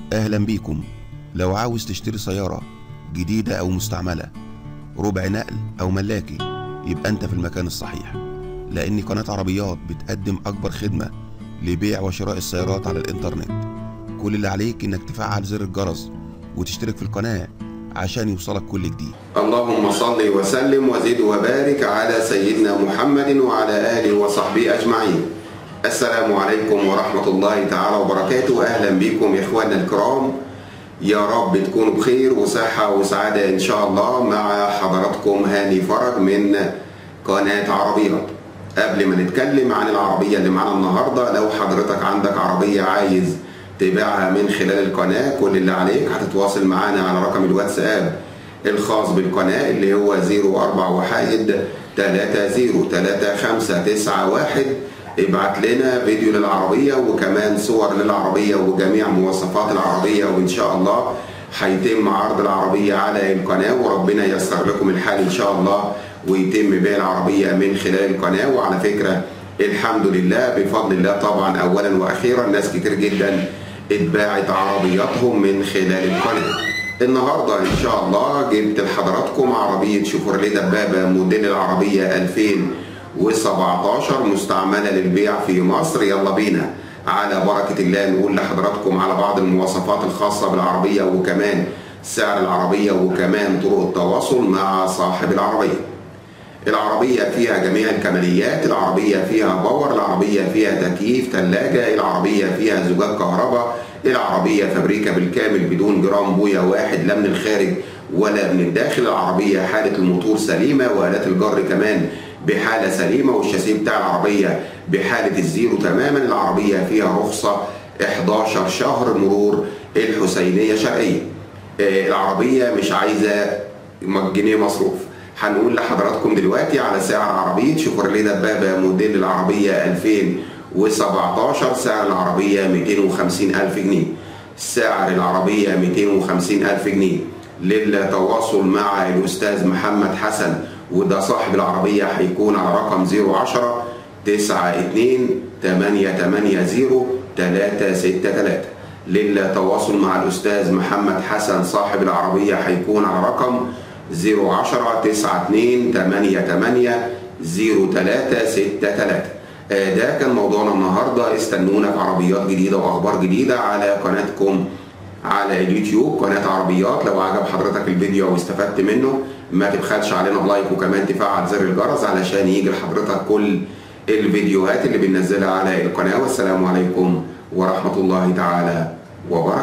أهلا بيكم لو عاوز تشتري سيارة جديدة أو مستعملة ربع نقل أو ملاكي يبقى أنت في المكان الصحيح لأن قناة عربيات بتقدم أكبر خدمة لبيع وشراء السيارات على الإنترنت كل اللي عليك إنك تفعل زر الجرس وتشترك في القناة عشان يوصلك كل جديد اللهم صل وسلم وزد وبارك على سيدنا محمد وعلى آله وصحبه أجمعين السلام عليكم ورحمة الله تعالى وبركاته أهلا بكم يا إخواننا الكرام يا رب تكونوا بخير وصحة وسعادة إن شاء الله مع حضراتكم هاني فرج من قناة عربيات قبل ما نتكلم عن العربية اللي معانا النهاردة لو حضرتك عندك عربية عايز تبيعها من خلال القناة كل اللي عليك هتتواصل معانا على رقم الواتساب الخاص بالقناة اللي هو 04 وحيد 30 3591 ابعت لنا فيديو للعربية وكمان صور للعربية وجميع مواصفات العربية وإن شاء الله هيتم عرض العربية على القناة وربنا ييسر لكم الحال إن شاء الله ويتم بيع العربية من خلال القناة وعلى فكرة الحمد لله بفضل الله طبعا أولا وأخيرا ناس كتير جدا اتباعت عربياتهم من خلال القناة النهاردة إن شاء الله جبت لحضراتكم عربية شيفروليه دبابة موديل العربية 2017 مستعملة للبيع في مصر يلا بينا على بركة الله نقول لحضراتكم على بعض المواصفات الخاصة بالعربية وكمان سعر العربية وكمان طرق التواصل مع صاحب العربية العربية فيها جميع الكماليات العربية فيها باور العربية فيها تكييف ثلاجة العربية فيها زجاج كهرباء العربية فابريكا بالكامل بدون جرام بويا واحد لا من الخارج ولا من الداخل العربية حالة الموتور سليمة وآلات الجر كمان بحالة سليمة والشاسيه بتاع العربية بحالة الزيرو تماما العربية فيها رخصة 11 شهر مرور الحسينية شرقية العربية مش عايزة جنيه مصروف هنقول لحضراتكم دلوقتي على سعر عربية شيفروليه دبابة موديل العربية 2017 سعر العربية 250 ألف جنيه سعر العربية 250 ألف جنيه للتواصل مع الأستاذ محمد حسن وده صاحب العربية هيكون على رقم 010 92 880 363 للتواصل مع الأستاذ محمد حسن صاحب العربية هيكون على رقم 010 92 88 0363 ده كان موضوعنا النهارده استنونا في عربيات جديده واخبار جديده على قناتكم على اليوتيوب قناه عربيات لو عجب حضرتك الفيديو واستفدت منه ما تبخلش علينا بلايك وكمان تفعل زر الجرس علشان يجي لحضرتك كل الفيديوهات اللي بننزلها على القناه والسلام عليكم ورحمه الله تعالى وبركاته